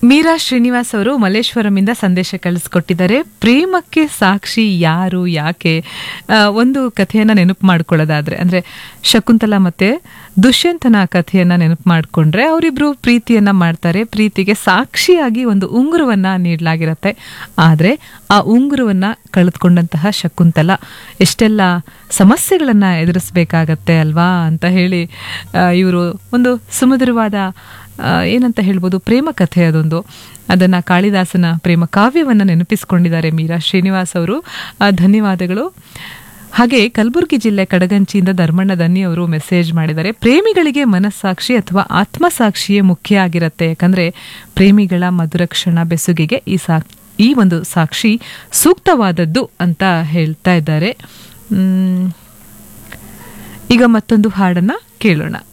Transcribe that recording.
ಮೀರಾ ಶ್ರೀನಿವಾಸ್ ಅವರು ಮಲ್ಲೇಶ್ವರಮಿಂದ ಸಂದೇಶ ಕಳಿಸ್ಕೊಟ್ಟಿದ್ದಾರೆ ಪ್ರೇಮಕ್ಕೆ ಸಾಕ್ಷಿ ಯಾರು ಯಾಕೆ ಆ, ಒಂದು ಕಥೆಯನ್ನ ನೆನಪು ಮಾಡ್ಕೊಳ್ಳೋದಾದ್ರೆ ಅಂದ್ರೆ ಶಕುಂತಲ ಮತ್ತೆ ದುಷ್ಯಂತನ ಕಥೆಯನ್ನ ನೆನಪು ಮಾಡ್ಕೊಂಡ್ರೆ ಅವರಿಬ್ರು ಪ್ರೀತಿಯನ್ನ ಮಾಡ್ತಾರೆ ಪ್ರೀತಿಗೆ ಸಾಕ್ಷಿಯಾಗಿ ಒಂದು ಉಂಗುರವನ್ನ ನೀಡಲಾಗಿರತ್ತೆ ಆದ್ರೆ ಆ ಉಂಗುರವನ್ನ ಕಳೆದುಕೊಂಡಂತಹ ಶಕುಂತಲ ಎಷ್ಟೆಲ್ಲ ಸಮಸ್ಯೆಗಳನ್ನ ಎದುರಿಸಬೇಕಾಗತ್ತೆ ಅಲ್ವಾ ಅಂತ ಹೇಳಿ ಇವರು ಒಂದು ಸುಮಧುರವಾದ ಆ, ಏನಂತ ಹೇಳ್ಬೋದು ಪ್ರೇಮ ಕಥೆ ಅದೊಂದು ಅದನ್ನ ಕಾಳಿದಾಸನ ಪ್ರೇಮ ಕಾವ್ಯವನ್ನ ನೆನಪಿಸಿಕೊಂಡಿದ್ದಾರೆ ಮೀರಾ ಶ್ರೀನಿವಾಸ್ ಅವರು ಆ, ಧನ್ಯವಾದಗಳು ಹಾಗೆ ಕಲಬುರಗಿ ಜಿಲ್ಲೆ ಕಡಗಂಚಿಯಿಂದ ಧರ್ಮಣ್ಣ ದನ್ನಿ ಅವರು ಮೆಸೇಜ್ ಮಾಡಿದ್ದಾರೆ ಪ್ರೇಮಿಗಳಿಗೆ ಮನಸ್ಸಾಕ್ಷಿ ಅಥವಾ ಆತ್ಮಸಾಕ್ಷಿಯೇ ಮುಖ್ಯ ಆಗಿರುತ್ತೆ ಯಾಕಂದ್ರೆ ಪ್ರೇಮಿಗಳ ಮಧುರ ಕ್ಷಣ ಬೆಸುಗೆಗೆ ಈ ಸಾ ಈ ಒಂದು ಸಾಕ್ಷಿ ಸೂಕ್ತವಾದದ್ದು ಅಂತ ಹೇಳ್ತಾ ಇದ್ದಾರೆ ಮ್, ಈಗ ಮತ್ತೊಂದು ಹಾಡನ್ನ ಕೇಳೋಣ